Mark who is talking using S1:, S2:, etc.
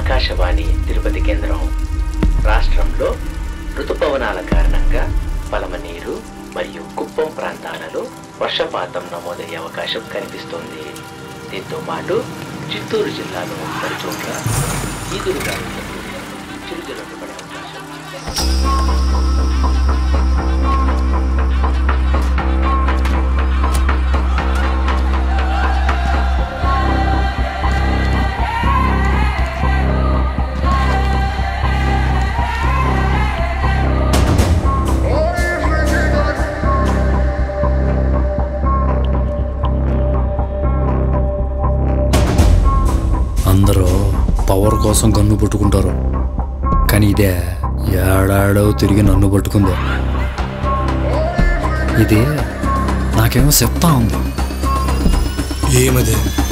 S1: ఆకాశవాణి తిరుపతి కేంద్రం రాష్ట్రంలో ఋతుపవనాల కారణంగా పలమనీరు మరియు కుప్పం ప్రాంతాలలో వర్షపాతం నమోదయ్యే అవకాశం కనిపిస్తోంది దీంతో పాటు చిత్తూరు జిల్లాలో పలు చోట్ల ఈదురుగాలులతో కూడిన చిరుజల్లులు పడే అవకాశం ఉంది.
S2: అందరూ పవర్ కోసం గన్ను పట్టుకుంటారు కానీ ఇదే ఏడాడో తిరిగి నన్ను పట్టుకుంది ఇది నాకేమో చెప్తా ఉంది
S3: ఏమదే